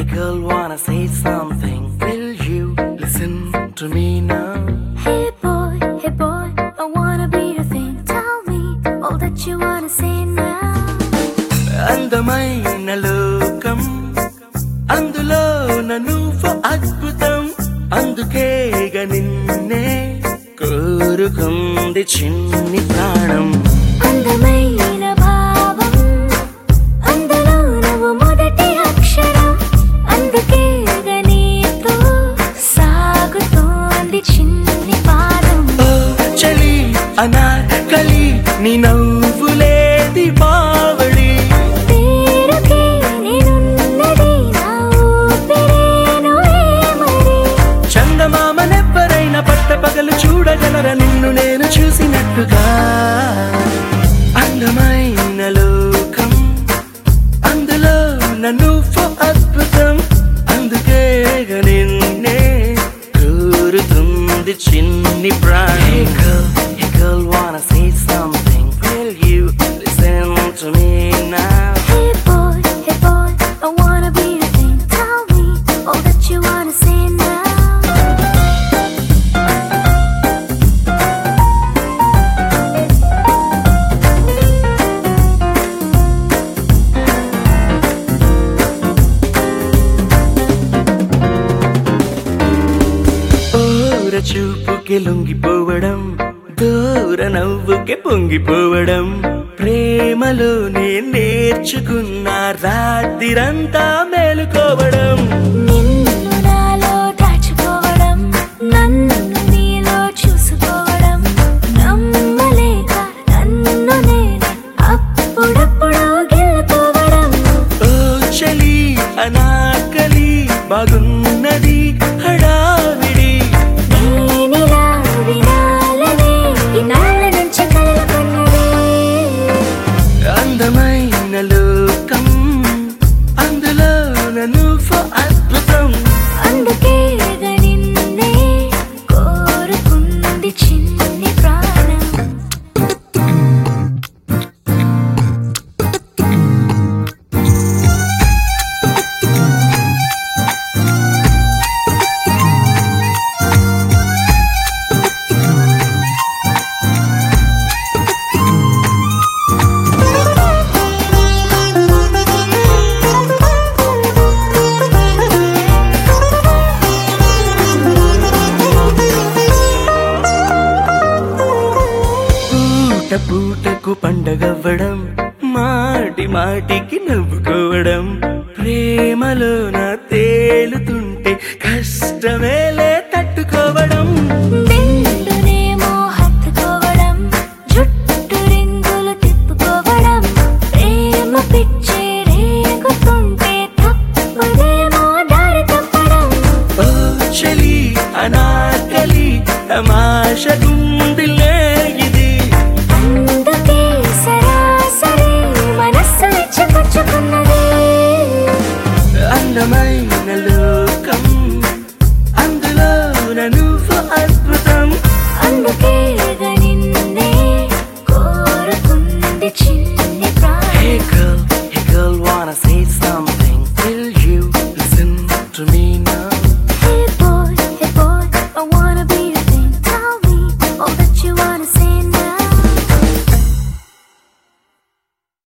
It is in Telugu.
girl, wanna say something? Will you listen to me now? Hey boy, hey boy, I wanna be your thing. Tell me all that you wanna say now. అందమైన లోకం అందులో నువ్వు అద్భుతం అందుకేగ నిన్నే కోరుకుంది చిన్ని ప్రాణం అందమైన భావం అందులో నువ్వు మొదటి అక్షరం అందుకే నీతో సాగుతోంది చిన్ని పాదం ఓ చలి అనార్కలి నీ నవ్వులే దీపావళి పేరుకే నేనున్నది నా ఊపిరే నువ్వే మరి చందమామనెవ్వరైనా పట్ట పగలు చూడగలరా నిన్ను నేను చూసినట్టుగా అందమైన లోకం అందులో నన్ను అద్భుతం అందుకే నిన్నే కోరుతుంది చిన్ని ప్రాణి Hey girl, wanna say something? Will you listen to me now? Hey boy, hey boy, I wanna be your thing. Tell me all that you wanna say now. ఓర చూపుకి లొంగిపోవడం దూర నవ్వుకి పొంగిపోవడం ప్రేమలోనే నేర్చుకున్న రాత్రిరంతా మేలుకోవడం నిన్ను నాలో దాచుకోవడం నన్ను నీలో చూసుకోవడం నమ్మలేక నన్ను నేను అప్పుడప్పుడు గెలుకోవడం ఓ చలి అనాకలి బాగున్నది హడావిడి నేనిలా వినాలనే ఇన్నాళ్ళ నుంచి కలలుకున్నదే అందమైన లోకం అందులో నువ్వు అద్భుతం అందుకే నిన్నే కోరుకుంది చిన్ని ప్రాణం పూట పూటకు పండగవ్వడం మాటి మాటికి నవ్వుకోవడం ప్రేమలో నా తేలుతుంటే కష్టమేల